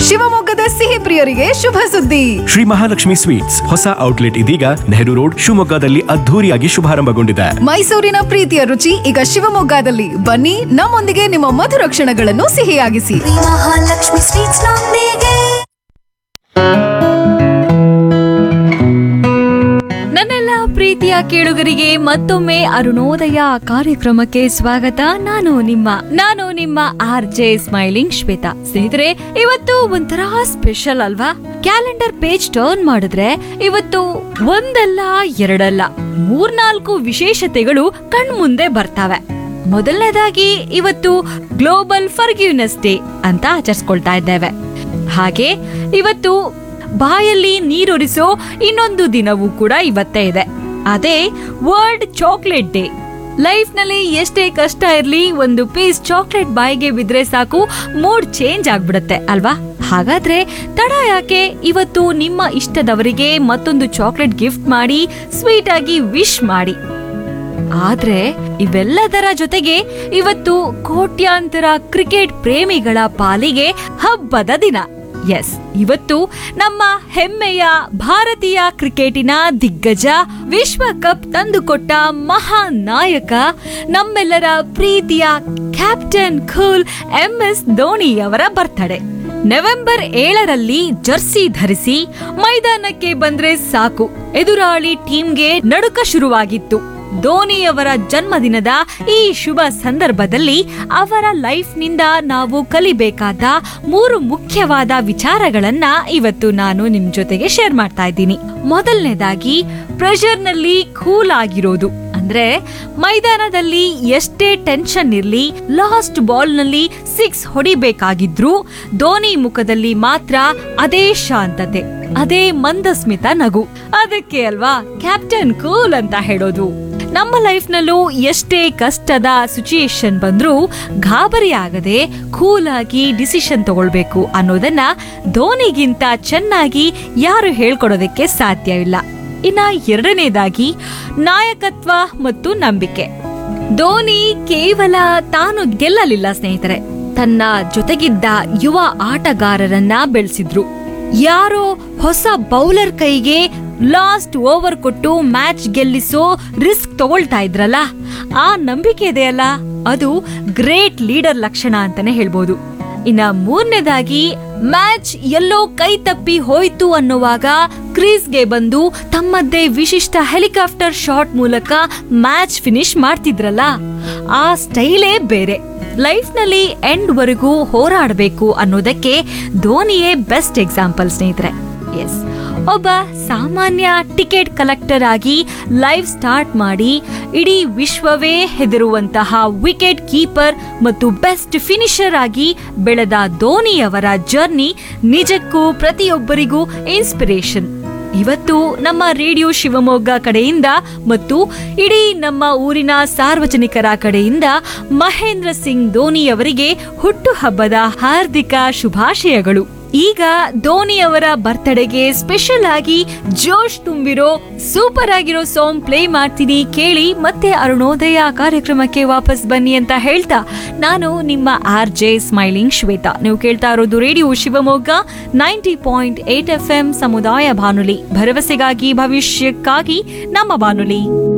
ಶಿವಮೊಗ್ಗದ ಸಿಹಿ ಪ್ರಿಯರಿಗೆ ಶುಭ ಸುದ್ದಿ ಶ್ರೀ ಮಹಾಲಕ್ಷ್ಮಿ ಸ್ವೀಟ್ಸ್ ಹೊಸ ಔಟ್ಲೆಟ್ ಇದೀಗ ನೆಹರು ರೋಡ್ ಶಿವಮೊಗ್ಗದಲ್ಲಿ ಅದ್ಧೂರಿಯಾಗಿ ಶುಭಾರಂಭಗೊಂಡಿದೆ ಮೈಸೂರಿನ ಪ್ರೀತಿಯ ರುಚಿ ಈಗ ಶಿವಮೊಗ್ಗದಲ್ಲಿ ಬನ್ನಿ ನಮ್ಮೊಂದಿಗೆ ನಿಮ್ಮ ಮಧುರ ಕ್ಷಣಗಳನ್ನು ಸಿಹಿಯಾಗಿಸಿ ಶ್ರೀ ಮಹಾಲಕ್ಷ್ಮಿ ಸ್ವೀಟ್ಸ್ ನೊಂದಿಗೆ ನನ್ನೆಲ್ಲ ಪ್ರೀತಿಯ ಕೇಳುಗರಿಗೆ ಮತ್ತೊಮ್ಮೆ ಅರುಣೋದಯ ಕಾರ್ಯಕ್ರಮಕ್ಕೆ ಸ್ವಾಗತ ನಾನು ನಿಮ್ಮ ನಾನು ನಿಮ್ಮ ಆರ್ ಜೆ ಸ್ಮೈಲಿಂಗ್ ಶ್ವೇತಾ ಸ್ನೇಹಿತರೆ ಇವತ್ತು ಒಂಥರ ಸ್ಪೆಷಲ್ ಅಲ್ವಾ ಕ್ಯಾಲೆಂಡರ್ ಪೇಜ್ ಟರ್ನ್ ಮಾಡಿದ್ರೆ ಇವತ್ತು ಒಂದಲ್ಲ ಎರಡಲ್ಲ ಮೂರ್ನಾಲ್ಕು ವಿಶೇಷತೆಗಳು ಕಣ್ಮುಂದೆ ಬರ್ತವೆ ಮೊದಲನೇದಾಗಿ ಇವತ್ತು ಗ್ಲೋಬಲ್ ಫರ್ಗ್ಯೂನೆಸ್ ಡೇ ಅಂತ ಆಚರಿಸ್ಕೊಳ್ತಾ ಇದ್ದೇವೆ ಹಾಗೆ ಇವತ್ತು ಬಾಯಲ್ಲಿ ನೀರೊರಿಸೋ ಇನ್ನೊಂದು ದಿನವೂ ಕೂಡ ಇವತ್ತೇ ಇದೆ ಅದೇ ವರ್ಲ್ಡ್ ಚಾಕ್ಲೇಟ್ ಡೇ ಲೈಫ್ ನಲ್ಲಿ ಎಷ್ಟೇ ಕಷ್ಟ ಇರ್ಲಿ ಒಂದು ಪೀಸ್ ಚಾಕ್ಲೇಟ್ ಬಾಯಿಗೆ ಬಿದ್ರೆ ಸಾಕು ಮೂಡ್ ಚೇಂಜ್ ಆಗ್ಬಿಡುತ್ತೆ ಅಲ್ವಾ ಹಾಗಾದ್ರೆ ತಡ ಯಾಕೆ ಇವತ್ತು ನಿಮ್ಮ ಇಷ್ಟದವರಿಗೆ ಮತ್ತೊಂದು ಚಾಕ್ಲೇಟ್ ಗಿಫ್ಟ್ ಮಾಡಿ ಸ್ವೀಟ್ ಆಗಿ ವಿಶ್ ಮಾಡಿ ಆದ್ರೆ ಇವೆಲ್ಲದರ ಜೊತೆಗೆ ಇವತ್ತು ಕೋಟ್ಯಾಂತರ ಕ್ರಿಕೆಟ್ ಪ್ರೇಮಿಗಳ ಪಾಲಿಗೆ ಹಬ್ಬದ ದಿನ ಎಸ್ ಇವತ್ತು ನಮ್ಮ ಹೆಮ್ಮೆಯ ಭಾರತೀಯ ಕ್ರಿಕೆಟಿನ ದಿಗ್ಗಜ ವಿಶ್ವಕಪ್ ತಂದುಕೊಟ್ಟ ಮಹಾನ್ ನಾಯಕ ನಮ್ಮೆಲ್ಲರ ಪ್ರೀತಿಯ captain cool M S Dhoni ಅವರ ಬರ್ತಡೆ ನವೆಂಬರ್ ಏಳರಲ್ಲಿ ಜರ್ಸಿ ಧರಿಸಿ ಮೈದಾನಕ್ಕೆ ಬಂದ್ರೆ ಸಾಕು ಎದುರಾಳಿ ಟೀಮ್ಗೆ ನಡುಕ ಶುರುವಾಗಿತ್ತು ಧೋನಿಯವರ ಜನ್ಮದಿನದ ಈ ಶುಭ ಸಂದರ್ಭದಲ್ಲಿ ಅವರ ಲೈಫ್ನಿಂದ ನಾವು ಕಲಿಬೇಕಾದ ಮೂರು ಮುಖ್ಯವಾದ ವಿಚಾರಗಳನ್ನ ಇವತ್ತು ನಾನು ನಿಮ್ ಜೊತೆಗೆ ಶೇರ್ ಮಾಡ್ತಾ ಇದ್ದೀನಿ ಮೊದಲನೇದಾಗಿ ಪ್ರೆಷರ್ನಲ್ಲಿ ಕೂಲ್ ಆಗಿರೋದು ಅಂದ್ರೆ ಮೈದಾನದಲ್ಲಿ ಎಷ್ಟೇ ಟೆನ್ಷನ್ ಇರ್ಲಿ ಲಾಸ್ಟ್ ಬಾಲ್ನಲ್ಲಿ ಸಿಕ್ಸ್ ಹೊಡಿಬೇಕಾಗಿದ್ರು ಧೋನಿ ಮುಖದಲ್ಲಿ ಮಾತ್ರ ಅದೇ ಶಾಂತತೆ ಅದೇ ಮಂದಸ್ಮಿತ ನಗು ಅದಕ್ಕೆ ಅಲ್ವಾ ಕ್ಯಾಪ್ಟನ್ ಕೂಲ್ ಅಂತ ಹೇಳೋದು ನಮ್ಮ ಲೈಫ್ ನಲ್ಲೂ ಎಷ್ಟೇ ಕಷ್ಟದ ಸಿಚುಯೇಷನ್ ಬಂದ್ರೂ ಗಾಬರಿ ಆಗದೆ ಕೂಲ್ ಆಗಿ ಡಿಸಿಷನ್ ತಗೊಳ್ಬೇಕು ಅನ್ನೋದನ್ನ ಧೋನಿಗಿಂತ ಚೆನ್ನಾಗಿ ಯಾರು ಹೇಳ್ಕೊಡೋದಕ್ಕೆ ಸಾಧ್ಯವಿಲ್ಲ ಇನ್ನ ಎರಡನೇದಾಗಿ ನಾಯಕತ್ವ ಮತ್ತು ನಂಬಿಕೆ ಧೋನಿ ಕೇವಲ ತಾನು ಗೆಲ್ಲಲಿಲ್ಲ ಸ್ನೇಹಿತರೆ ತನ್ನ ಜೊತೆಗಿದ್ದ ಯುವ ಆಟಗಾರರನ್ನ ಬೆಳೆಸಿದ್ರು ಯಾರೋ ಹೊಸ ಬೌಲರ್ ಕೈಗೆ ಲಾಸ್ಟ್ ಓವರ್ ಕೊಟ್ಟು ಮ್ಯಾಚ್ ಗೆಲ್ಲಿಸೋ ರಿಸ್ಕ್ ತಗೊಳ್ತಾ ಇದ್ರಲ್ಲ ಆ ನಂಬಿಕೆ ಇದೆಯಲ್ಲ ಅದು ಗ್ರೇಟ್ ಲೀಡರ್ ಲಕ್ಷಣ ಅಂತಾನೆ ಹೇಳ್ಬೋದು ಇನ್ನ ಮೂರನೇದಾಗಿ ಮ್ಯಾಚ್ ಎಲ್ಲೋ ಕೈ ತಪ್ಪಿ ಹೋಯ್ತು ಅನ್ನುವಾಗ ಕ್ರೀಸ್ಗೆ ಬಂದು ತಮ್ಮದ್ದೇ ವಿಶಿಷ್ಟ ಹೆಲಿಕಾಪ್ಟರ್ ಶಾಟ್ ಮೂಲಕ ಮ್ಯಾಚ್ ಫಿನಿಶ್ ಮಾಡ್ತಿದ್ರಲ್ಲ ಆ ಸ್ಟೈಲೇ ಬೇರೆ ಲೈಫ್ ನಲ್ಲಿ ಎಂಡ್ ವರೆಗೂ ಹೋರಾಡಬೇಕು ಅನ್ನೋದಕ್ಕೆ ಧೋನಿಯೇ ಬೆಸ್ಟ್ ಎಕ್ಸಾಂಪಲ್ ಸ್ನೇಹಿತರೆ ಎಸ್ ಒಬ್ಬ ಸಾಮಾನ್ಯ ಟಿಕೆಟ್ ಕಲೆಕ್ಟರ್ ಆಗಿ ಲೈಫ್ ಸ್ಟಾರ್ಟ್ ಮಾಡಿ ಇಡೀ ವಿಶ್ವವೇ ಹೆದರುವಂತಹ ವಿಕೆಟ್ ಕೀಪರ್ ಮತ್ತು ಬೆಸ್ಟ್ ಫಿನಿಷರ್ ಆಗಿ ಬೆಳೆದ ಧೋನಿಯವರ ಜರ್ನಿ ನಿಜಕ್ಕೂ ಪ್ರತಿಯೊಬ್ಬರಿಗೂ ಇನ್ಸ್ಪಿರೇಷನ್ ಇವತ್ತು ನಮ್ಮ ರೇಡಿಯೋ ಶಿವಮೊಗ್ಗ ಕಡೆಯಿಂದ ಮತ್ತು ಇಡೀ ನಮ್ಮ ಊರಿನ ಸಾರ್ವಜನಿಕರ ಕಡೆಯಿಂದ ಮಹೇಂದ್ರ ಸಿಂಗ್ ಧೋನಿ ಅವರಿಗೆ ಹುಟ್ಟುಹಬ್ಬದ ಹಾರ್ದಿಕ ಶುಭಾಶಯಗಳು ಈಗ ಧೋನಿ ಅವರ ಬರ್ತಡೆಗೆ ಸ್ಪೆಷಲ್ ಆಗಿ ಜೋಶ್ ತುಂಬಿರೋ ಸೂಪರ್ ಆಗಿರೋ ಸಾಂಗ್ ಪ್ಲೇ ಮಾಡ್ತೀನಿ ಕೇಳಿ ಮತ್ತೆ ಅರುಣೋದಯ ಕಾರ್ಯಕ್ರಮಕ್ಕೆ ವಾಪಸ್ ಬನ್ನಿ ಅಂತ ಹೇಳ್ತಾ ನಾನು ನಿಮ್ಮ ಆರ್ ಜೆ ಸ್ಮೈಲಿಂಗ್ ಶ್ವೇತಾ ನೀವು ಕೇಳ್ತಾ ಇರೋದು radio Shivamogga ninety point eight F M ಸಮುದಾಯ ಬಾನುಲಿ ಭರವಸೆಗಾಗಿ ಭವಿಷ್ಯಕ್ಕಾಗಿ ನಮ್ಮ ಬಾನುಲಿ